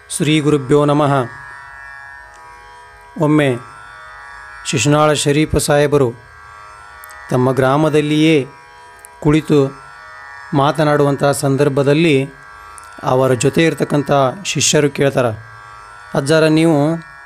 ಶ್ರೀ ಗುರುಭ್ಯೋ ನಮಃ ಒಮ್ಮೆ ಶಿಶುನಾಳ ಶರೀಫ ಸಾಹೇಬರು ತಮ್ಮ ಗ್ರಾಮದಲ್ಲಿಯೇ ಕುಳಿತು ಮಾತನಾಡುವಂಥ ಸಂದರ್ಭದಲ್ಲಿ ಅವರ ಜೊತೆ ಇರತಕ್ಕಂಥ ಶಿಷ್ಯರು ಕೇಳ್ತಾರೆ ಅಜ್ಜಾರ ನೀವು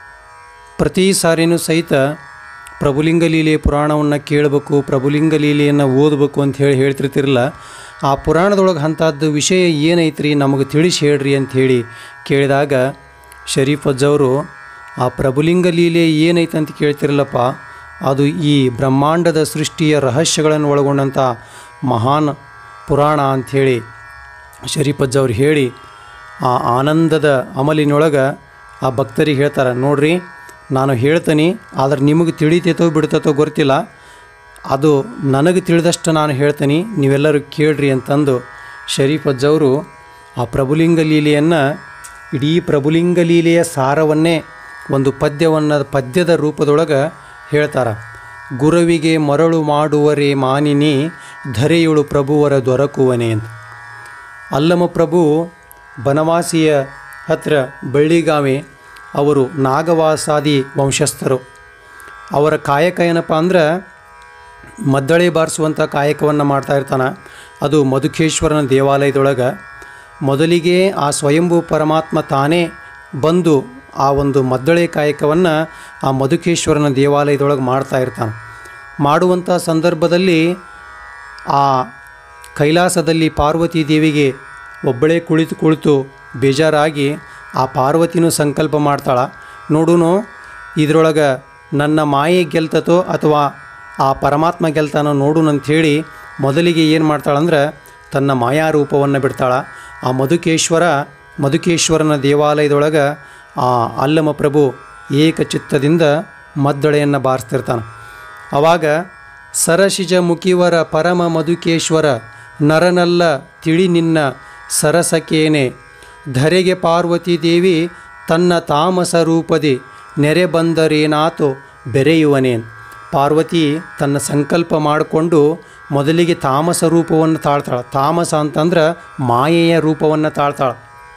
ಪ್ರತಿ ಸಾರಿನೂ ಸಹಿತ ಪ್ರಭುಲಿಂಗ ಲೀಲೆ ಪುರಾಣವನ್ನು ಕೇಳಬೇಕು ಪ್ರಭುಲಿಂಗ ಲೀಲೆಯನ್ನು ಓದಬೇಕು ಅಂತ ಹೇಳಿ ಹೇಳ್ತಿರ್ತಿರಲ್ಲ ಆ ಪುರಾಣದೊಳಗೆ ಅಂಥದ್ದು ವಿಷಯ ಏನೈತ್ರಿ ನಮಗೆ ತಿಳಿಸಿ ಹೇಳ್ರಿ ಅಂತ ಹೇಳಿ ಕೇಳಿದಾಗ ಶರೀಫ್ ಅಜ್ಜವರು ಆ ಪ್ರಭುಲಿಂಗ ಲೀಲೆ ಏನೈತೆ ಅಂತ ಕೇಳ್ತಿರಲ್ಲಪ್ಪ ಅದು ಈ ಬ್ರಹ್ಮಾಂಡದ ಸೃಷ್ಟಿಯ ರಹಸ್ಯಗಳನ್ನು ಒಳಗೊಂಡಂಥ ಮಹಾನ್ ಪುರಾಣ ಅಂಥೇಳಿ ಶರೀಫ್ ಅಜ್ಜವ್ರು ಹೇಳಿ ಆ ಆನಂದದ ಅಮಲಿನೊಳಗೆ ಆ ಭಕ್ತರಿಗೆ ಹೇಳ್ತಾರೆ ನೋಡ್ರಿ ನಾನು ಹೇಳ್ತೀನಿ ಆದ್ರೆ ನಿಮಗೆ ತಿಳಿತೈತೋ ಬಿಡ್ತೈತೋ ಗೊತ್ತಿಲ್ಲ ಅದು ನನಗೆ ತಿಳಿದಷ್ಟು ನಾನು ಹೇಳ್ತೀನಿ ನೀವೆಲ್ಲರೂ ಕೇಳ್ರಿ ಅಂತಂದು ಶರೀಫ್ ಅಜ್ಜವರು ಆ ಪ್ರಭುಲಿಂಗ ಲೀಲೆಯನ್ನು ಇಡೀ ಪ್ರಭುಲಿಂಗ ಲೀಲೆಯ ಸಾರವನ್ನೇ ಒಂದು ಪದ್ಯವನ್ನು ಪದ್ಯದ ರೂಪದೊಳಗೆ ಹೇಳ್ತಾರೆ ಗುರುವಿಗೆ ಮರಳು ಮಾಡುವರೇ ಮಾನಿನಿ ಧರೆಯುಳು ಪ್ರಭುವರ ದೊರಕುವನೆ ಅಂತ ಅಲ್ಲಮ ಪ್ರಭು ಬನವಾಸಿಯ ಹತ್ರ ಬಳ್ಳಿಗಾವೆ ಅವರು ನಾಗವಾಸಾದಿ ವಂಶಸ್ಥರು ಅವರ ಕಾಯಕ ಏನಪ್ಪ ಅಂದ್ರೆ ಮದ್ದಳೆ ಬಾರಿಸುವಂಥ ಕಾಯಕವನ್ನು ಮಾಡ್ತಾ ಇರ್ತಾನೆ ಅದು ಮಧುಕೇಶ್ವರನ ದೇವಾಲಯದೊಳಗೆ ಮೊದಲಿಗೆ ಆ ಸ್ವಯಂಭೂ ಪರಮಾತ್ಮ ತಾನೇ ಬಂದು ಆ ಒಂದು ಮದ್ದಳೆ ಕಾಯಕವನ್ನು ಆ ಮಧುಕೇಶ್ವರನ ದೇವಾಲಯದೊಳಗೆ ಮಾಡ್ತಾ ಇರ್ತಾನೆ ಮಾಡುವಂಥ ಸಂದರ್ಭದಲ್ಲಿ ಆ ಕೈಲಾಸದಲ್ಲಿ ಪಾರ್ವತಿ ದೇವಿಗೆ ಒಬ್ಬಳೇ ಕುಳಿತು ಕುಳಿತು ಬೇಜಾರಾಗಿ ಆ ಪಾರ್ವತಿನೂ ಸಂಕಲ್ಪ ಮಾಡ್ತಾಳೆ ನೋಡುನು ಇದರೊಳಗೆ ನನ್ನ ಮಾಯೆ ಗೆಲ್ತತೋ ಅಥವಾ ಆ ಪರಮಾತ್ಮ ಗೆಲ್ತಾನೋ ನೋಡುನು ಅಂಥೇಳಿ ಮೊದಲಿಗೆ ಏನು ಮಾಡ್ತಾಳಂದ್ರೆ ತನ್ನ ಮಾಯಾ ರೂಪವನ್ನು ಬಿಡ್ತಾಳೆ ಆ ಮಧುಕೇಶ್ವರ ಮಧುಕೇಶ್ವರನ ದೇವಾಲಯದೊಳಗೆ ಆ ಅಲ್ಲಮ ಪ್ರಭು ಏಕಚಿತ್ತದಿಂದ ಮದ್ದಳೆಯನ್ನು ಬಾರಿಸ್ತಿರ್ತಾನೆ ಆವಾಗ ಸರಶಿಜ ಮುಖಿವರ ಪರಮ ಮಧುಕೇಶ್ವರ ನರನಲ್ಲ ತಿಳಿ ನಿನ್ನ ಸರಸಕೇನೆ ಧರೆಗೆ ಪಾರ್ವತಿ ದೇವಿ ತನ್ನ ತಾಮಸ ರೂಪದಿ ನೆರೆ ಬಂದರೇನಾತೋ ಬೆರೆಯುವನೇನ್ ಪಾರ್ವತಿ ತನ್ನ ಸಂಕಲ್ಪ ಮಾಡಿಕೊಂಡು ಮೊದಲಿಗೆ ತಾಮಸ ರೂಪವನ್ನು ತಾಳ್ತಾಳೆ ತಾಮಸ ಅಂತಂದ್ರೆ ಮಾಯೆಯ ರೂಪವನ್ನು ತಾಳ್ತಾಳೆ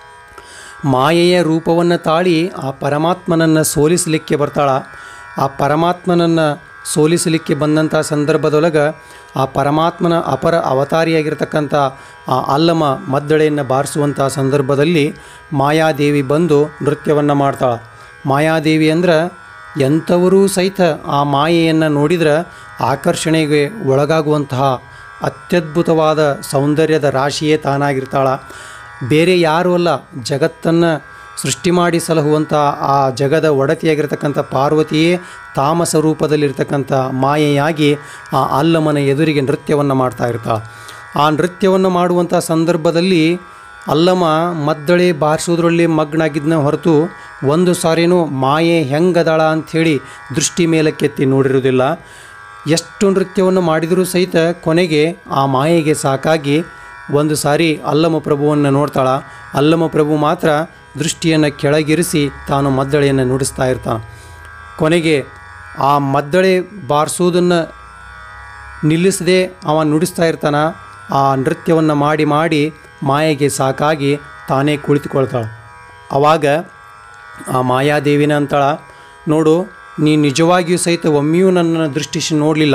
ಮಾಯೆಯ ರೂಪವನ್ನು ತಾಳಿ ಆ ಪರಮಾತ್ಮನನ್ನು ಸೋಲಿಸಲಿಕ್ಕೆ ಬರ್ತಾಳ ಆ ಪರಮಾತ್ಮನನ್ನು ಸೋಲಿಸಲಿಕ್ಕೆ ಬಂದಂಥ ಸಂದರ್ಭದೊಳಗೆ ಆ ಪರಮಾತ್ಮನ ಅಪರ ಅವತಾರಿಯಾಗಿರ್ತಕ್ಕಂಥ ಆ ಅಲ್ಲಮ ಮದ್ದಳೆಯನ್ನು ಬಾರಿಸುವಂಥ ಸಂದರ್ಭದಲ್ಲಿ ಮಾಯಾದೇವಿ ಬಂದು ನೃತ್ಯವನ್ನು ಮಾಡ್ತಾಳೆ ಮಾಯಾದೇವಿ ಅಂದ್ರೆ ಎಂಥವರೂ ಸಹಿತ ಆ ಮಾಯೆಯನ್ನು ನೋಡಿದ್ರೆ ಆಕರ್ಷಣೆಗೆ ಒಳಗಾಗುವಂತಹ ಅತ್ಯದ್ಭುತವಾದ ಸೌಂದರ್ಯದ ರಾಶಿಯೇ ತಾನಾಗಿರ್ತಾಳ ಬೇರೆ ಯಾರೂ ಅಲ್ಲ ಜಗತ್ತನ್ನು ಸೃಷ್ಟಿ ಮಾಡಿ ಸಲಹುವಂಥ ಆ ಜಗದ ಒಡತಿಯಾಗಿರ್ತಕ್ಕಂಥ ಪಾರ್ವತಿಯೇ ತಾಮಸ ರೂಪದಲ್ಲಿರ್ತಕ್ಕಂಥ ಮಾಯೆಯಾಗಿ ಆ ಅಲ್ಲಮನ ಎದುರಿಗೆ ನೃತ್ಯವನ್ನು ಮಾಡ್ತಾ ಇರ್ತಾಳೆ ಆ ನೃತ್ಯವನ್ನು ಮಾಡುವಂಥ ಸಂದರ್ಭದಲ್ಲಿ ಅಲ್ಲಮ ಮದ್ದಳೆ ಬಾರಿಸೋದ್ರಲ್ಲಿ ಮಗ್ನಾಗಿದ್ದನ್ನ ಹೊರತು ಒಂದು ಸಾರಿನೂ ಮಾಯೆ ಹೆಂಗದಾಳ ಅಂಥೇಳಿ ದೃಷ್ಟಿ ಮೇಲಕ್ಕೆತ್ತಿ ನೋಡಿರೋದಿಲ್ಲ ಎಷ್ಟು ನೃತ್ಯವನ್ನು ಮಾಡಿದರೂ ಸಹಿತ ಕೊನೆಗೆ ಆ ಮಾಯೆಗೆ ಸಾಕಾಗಿ ಒಂದು ಸಾರಿ ಅಲ್ಲಮ ಪ್ರಭುವನ್ನು ನೋಡ್ತಾಳ ಅಲ್ಲಮ ಪ್ರಭು ಮಾತ್ರ ದೃಷ್ಟಿಯನ್ನು ಕೆಳಗಿರಿಸಿ ತಾನು ಮದ್ದಳೆಯನ್ನು ನುಡಿಸ್ತಾ ಇರ್ತಾನೆ ಕೊನೆಗೆ ಆ ಮದ್ದಳೆ ಬಾರಿಸೋದನ್ನು ನಿಲ್ಲಿಸದೆ ಅವ ನುಡಿಸ್ತಾ ಇರ್ತಾನ ಆ ನೃತ್ಯವನ್ನು ಮಾಡಿ ಮಾಡಿ ಮಾಯೆಗೆ ಸಾಕಾಗಿ ತಾನೇ ಕುಳಿತುಕೊಳ್ತಾಳೆ ಆವಾಗ ಆ ಮಾಯಾದೇವಿನ ಅಂತಾಳ ನೋಡು ನೀ ನಿಜವಾಗಿಯೂ ಸಹಿತ ಒಮ್ಮೆಯೂ ನನ್ನ ದೃಷ್ಟಿಸಿ ನೋಡಲಿಲ್ಲ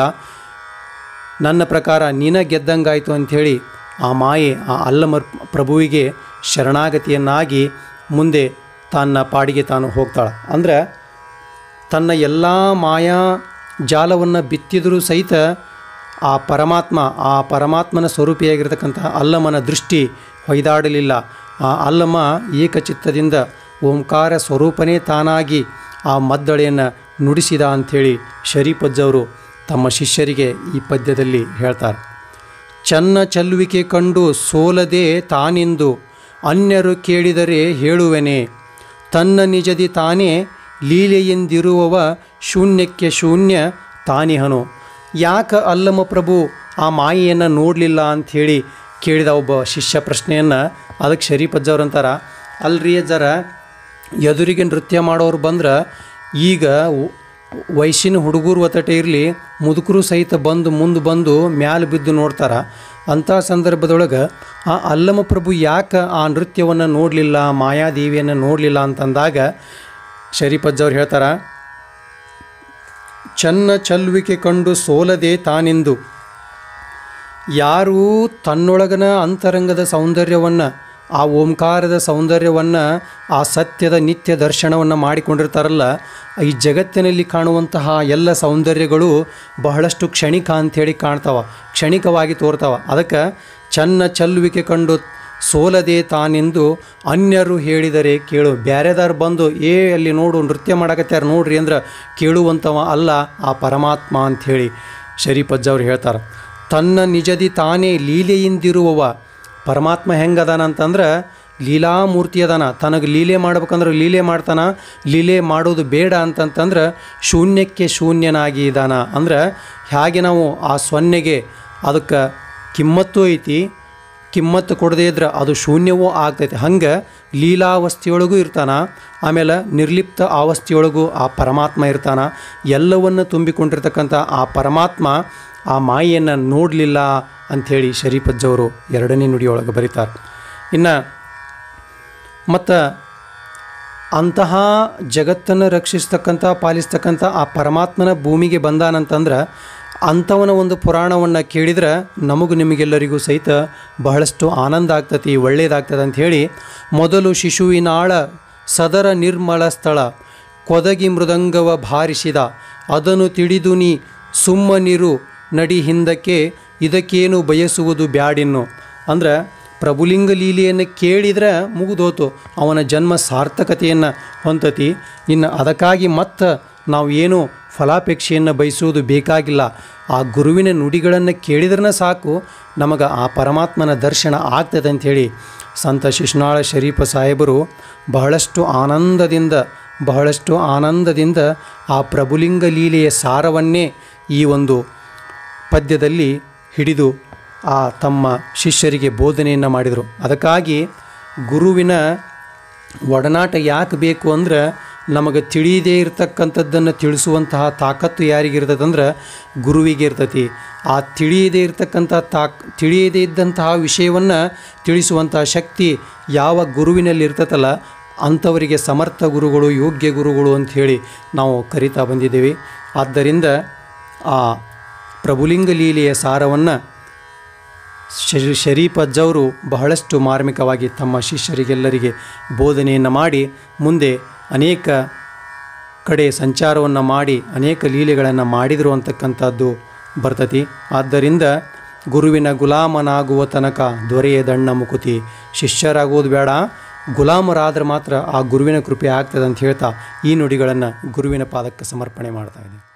ನನ್ನ ಪ್ರಕಾರ ನೀನ ಗೆದ್ದಂಗಾಯಿತು ಅಂಥೇಳಿ ಆ ಮಾಯೆ ಆ ಅಲ್ಲಮ ಪ್ರಭುವಿಗೆ ಶರಣಾಗತಿಯನ್ನಾಗಿ ಮುಂದೆ ತನ್ನ ಪಾಡಿಗೆ ತಾನು ಹೋಗ್ತಾಳೆ ಅಂದ್ರೆ ತನ್ನ ಎಲ್ಲ ಮಾಯಾ ಜಾಲವನ್ನು ಬಿತ್ತಿದರೂ ಸಹಿತ ಆ ಪರಮಾತ್ಮ ಆ ಪರಮಾತ್ಮನ ಸ್ವರೂಪಿಯಾಗಿರ್ತಕ್ಕಂಥ ಅಲ್ಲಮನ ದೃಷ್ಟಿ ಹೊಯ್ದಾಡಲಿಲ್ಲ ಆ ಅಲ್ಲಮ ಏಕಚಿತ್ತದಿಂದ ಓಂಕಾರ ಸ್ವರೂಪನೇ ತಾನಾಗಿ ಆ ಮದ್ದಳೆಯನ್ನು ನುಡಿಸಿದ ಅಂಥೇಳಿ ಶರೀಫಜ್ಜವರು ತಮ್ಮ ಶಿಷ್ಯರಿಗೆ ಈ ಪದ್ಯದಲ್ಲಿ ಹೇಳ್ತಾರೆ ಚನ್ನ ಚಲ್ಲುವಿಕೆ ಕಂಡು ಸೋಲದೆ ತಾನೆಂದು ಅನ್ಯರು ಕೇಳಿದರೆ ಹೇಳುವೆನೆ ತನ್ನ ನಿಜದಿ ತಾನೇ ಲೀಲೆಯೆಂದಿರುವವ ಶೂನ್ಯಕ್ಕೆ ಶೂನ್ಯ ತಾನಿಹನು ಯಾಕ ಅಲ್ಲಮ ಪ್ರಭು ಆ ಮಾಯೆಯನ್ನು ನೋಡಲಿಲ್ಲ ಅಂಥೇಳಿ ಕೇಳಿದ ಒಬ್ಬ ಶಿಷ್ಯ ಪ್ರಶ್ನೆಯನ್ನು ಅದಕ್ಕೆ ಶರೀಫಜ್ಜವ್ರು ಅಂತಾರ ಅಲ್ರಿ ಅಜ್ಜರ ಎದುರಿಗೆ ನೃತ್ಯ ಮಾಡೋರು ಬಂದ್ರೆ ಈಗ ವಯಸ್ಸಿನ ಹುಡುಗರು ಒತ್ತಟೆ ಇರಲಿ ಮುದುಕರು ಸಹಿತ ಬಂದು ಮುಂದೆ ಬಂದು ಮ್ಯಾಲೆ ಬಿದ್ದು ನೋಡ್ತಾರೆ ಅಂಥ ಸಂದರ್ಭದೊಳಗೆ ಆ ಅಲ್ಲಮ ಪ್ರಭು ಯಾಕೆ ಆ ನೃತ್ಯವನ್ನು ನೋಡಲಿಲ್ಲ ಮಾಯಾದೇವಿಯನ್ನು ನೋಡಲಿಲ್ಲ ಅಂತಂದಾಗ ಶರೀಫಜ್ಜವ್ರು ಹೇಳ್ತಾರ ಚನ್ನ ಚಲ್ವಿಕೆ ಕಂಡು ಸೋಲದೆ ತಾನೆಂದು ಯಾರು ತನ್ನೊಳಗನ ಅಂತರಂಗದ ಸೌಂದರ್ಯವನ್ನು ಆ ಓಂಕಾರದ ಸೌಂದರ್ಯವನ್ನು ಆ ಸತ್ಯದ ನಿತ್ಯ ದರ್ಶನವನ್ನು ಮಾಡಿಕೊಂಡಿರ್ತಾರಲ್ಲ ಈ ಜಗತ್ತಿನಲ್ಲಿ ಕಾಣುವಂತಹ ಎಲ್ಲ ಸೌಂದರ್ಯಗಳು ಬಹಳಷ್ಟು ಕ್ಷಣಿಕ ಅಂಥೇಳಿ ಕಾಣ್ತಾವ ಕ್ಷಣಿಕವಾಗಿ ತೋರ್ತಾವ ಅದಕ್ಕೆ ಚನ್ನ ಚಲ್ಲುವಿಕೆ ಕಂಡು ಸೋಲದೆ ತಾನೆಂದು ಅನ್ಯರು ಹೇಳಿದರೆ ಕೇಳು ಬ್ಯಾರೆದಾರು ಬಂದು ಏ ಅಲ್ಲಿ ನೋಡು ನೃತ್ಯ ಮಾಡಕತ್ಯಾರ ನೋಡ್ರಿ ಅಂದ್ರೆ ಕೇಳುವಂಥವ ಅಲ್ಲ ಆ ಪರಮಾತ್ಮ ಅಂಥೇಳಿ ಶರೀಫಜ್ಜವ್ರು ಹೇಳ್ತಾರೆ ತನ್ನ ನಿಜದಿ ತಾನೇ ಲೀಲೆಯಿಂದಿರುವವ ಪರಮಾತ್ಮ ಹೆಂಗದಾನ ಅಂತಂದ್ರೆ ಲೀಲಾಮೂರ್ತಿ ಅದಾನ ತನಗೆ ಲೀಲೆ ಮಾಡ್ಬೇಕಂದ್ರೆ ಲೀಲೆ ಮಾಡ್ತಾನ ಲೀಲೆ ಮಾಡೋದು ಬೇಡ ಅಂತಂತಂದ್ರೆ ಶೂನ್ಯಕ್ಕೆ ಶೂನ್ಯನಾಗಿ ಇದ್ದಾನ ಅಂದ್ರೆ ಹೇಗೆ ನಾವು ಆ ಸೊನ್ನೆಗೆ ಅದಕ್ಕೆ ಕಿಮ್ಮತ್ತು ಐತಿ ಕಿಮ್ಮತ್ತು ಕೊಡದೇ ಇದ್ರೆ ಅದು ಶೂನ್ಯವೂ ಆಗ್ತೈತೆ ಹಂಗೆ ಲೀಲಾವಸ್ಥೆಯೊಳಗೂ ಇರ್ತಾನ ಆಮೇಲೆ ನಿರ್ಲಿಪ್ತ ಅವಸ್ಥೆಯೊಳಗೂ ಆ ಪರಮಾತ್ಮ ಇರ್ತಾನ ಎಲ್ಲವನ್ನು ತುಂಬಿಕೊಂಡಿರ್ತಕ್ಕಂಥ ಆ ಪರಮಾತ್ಮ ಆ ಮಾಯಿಯನ್ನು ನೋಡಲಿಲ್ಲ ಅಂಥೇಳಿ ಶರೀಫಜ್ಜವರು ಎರಡನೇ ನುಡಿಯೊಳಗೆ ಬರೀತಾರೆ ಇನ್ನು ಮತ್ತು ಅಂತಹ ಜಗತ್ತನ್ನು ರಕ್ಷಿಸ್ತಕ್ಕಂಥ ಪಾಲಿಸ್ತಕ್ಕಂಥ ಆ ಪರಮಾತ್ಮನ ಭೂಮಿಗೆ ಬಂದಾನಂತಂದ್ರೆ ಅಂಥವನ ಒಂದು ಪುರಾಣವನ್ನು ಕೇಳಿದ್ರೆ ನಮಗೂ ನಿಮಗೆಲ್ಲರಿಗೂ ಸಹಿತ ಬಹಳಷ್ಟು ಆನಂದ ಆಗ್ತತಿ ಒಳ್ಳೆಯದಾಗ್ತದೆ ಅಂಥೇಳಿ ಮೊದಲು ಶಿಶುವಿನಾಳ ಸದರ ನಿರ್ಮಲ ಸ್ಥಳ ಕೊದಗಿ ಮೃದಂಗವ ಭಾರಿಸಿದ ಅದನ್ನು ತಿಳಿದು ನೀ ಸುಮ್ಮನಿರು ನಡಿ ಹಿಂದಕ್ಕೆ ಇದಕ್ಕೇನು ಬಯಸುವುದು ಬ್ಯಾಡಿನ್ನು ಅಂದ್ರೆ ಪ್ರಭುಲಿಂಗ ಲೀಲೆಯನ್ನು ಕೇಳಿದ್ರೆ ಮುಗಿದೋತು ಅವನ ಜನ್ಮ ಸಾರ್ಥಕತೆಯನ್ನು ಹೊಂದತಿ ಇನ್ನು ಅದಕ್ಕಾಗಿ ಮತ್ತೆ ನಾವು ಏನು ಫಲಾಪೇಕ್ಷೆಯನ್ನು ಬಯಸುವುದು ಬೇಕಾಗಿಲ್ಲ ಆ ಗುರುವಿನ ನುಡಿಗಳನ್ನು ಕೇಳಿದ್ರೇ ಸಾಕು ನಮಗೆ ಆ ಪರಮಾತ್ಮನ ದರ್ಶನ ಆಗ್ತದೆ ಅಂಥೇಳಿ ಸಂತ ಶಿಶುನಾಳ ಶರೀಫ ಸಾಹೇಬರು ಬಹಳಷ್ಟು ಆನಂದದಿಂದ ಬಹಳಷ್ಟು ಆನಂದದಿಂದ ಆ ಪ್ರಭುಲಿಂಗ ಲೀಲೆಯ ಸಾರವನ್ನೇ ಈ ಒಂದು ಪದ್ಯದಲ್ಲಿ ಹಿಡಿದು ಆ ತಮ್ಮ ಶಿಷ್ಯರಿಗೆ ಬೋಧನೆಯನ್ನು ಮಾಡಿದರು ಅದಕ್ಕಾಗಿ ಗುರುವಿನ ಒಡನಾಟ ಯಾಕೆ ಬೇಕು ಅಂದ್ರೆ ನಮಗೆ ತಿಳಿಯದೇ ಇರತಕ್ಕಂಥದ್ದನ್ನು ತಿಳಿಸುವಂತಹ ತಾಕತ್ತು ಯಾರಿಗಿರ್ತದಂದ್ರೆ ಗುರುವಿಗೆ ಇರ್ತತಿ ಆ ತಿಳಿಯದೇ ಇರತಕ್ಕಂಥ ತಾಕ್ ತಿಳಿಯದೇ ಇದ್ದಂತಹ ವಿಷಯವನ್ನು ತಿಳಿಸುವಂತಹ ಶಕ್ತಿ ಯಾವ ಗುರುವಿನಲ್ಲಿ ಇರ್ತತಲ್ಲ ಅಂಥವರಿಗೆ ಸಮರ್ಥ ಗುರುಗಳು ಯೋಗ್ಯ ಗುರುಗಳು ಅಂಥೇಳಿ ನಾವು ಕರಿತಾ ಬಂದಿದ್ದೇವೆ ಆದ್ದರಿಂದ ಆ ಪ್ರಭುಲಿಂಗ ಲೀಲೆಯ ಸಾರವನ್ನು ಶರೀ ಶರೀಫ್ ಅಜ್ಜವರು ಬಹಳಷ್ಟು ಮಾರ್ಮಿಕವಾಗಿ ತಮ್ಮ ಶಿಷ್ಯರಿಗೆಲ್ಲರಿಗೆ ಬೋಧನೆಯನ್ನು ಮಾಡಿ ಮುಂದೆ ಅನೇಕ ಕಡೆ ಸಂಚಾರವನ್ನು ಮಾಡಿ ಅನೇಕ ಲೀಲೆಗಳನ್ನು ಮಾಡಿದರು ಅಂತಕ್ಕಂಥದ್ದು ಬರ್ತತಿ ಆದ್ದರಿಂದ ಗುರುವಿನ ಗುಲಾಮನಾಗುವ ತನಕ ದೊರೆಯದಣ್ಣ ಮುಕುತಿ ಶಿಷ್ಯರಾಗೋದು ಬೇಡ ಗುಲಾಮರಾದ್ರೆ ಮಾತ್ರ ಆ ಗುರುವಿನ ಕೃಪೆ ಆಗ್ತದೆ ಅಂತ ಹೇಳ್ತಾ ಈ ನುಡಿಗಳನ್ನು ಗುರುವಿನ ಪಾದಕ್ಕೆ ಸಮರ್ಪಣೆ ಮಾಡ್ತಾ ಇದ್ದೀನಿ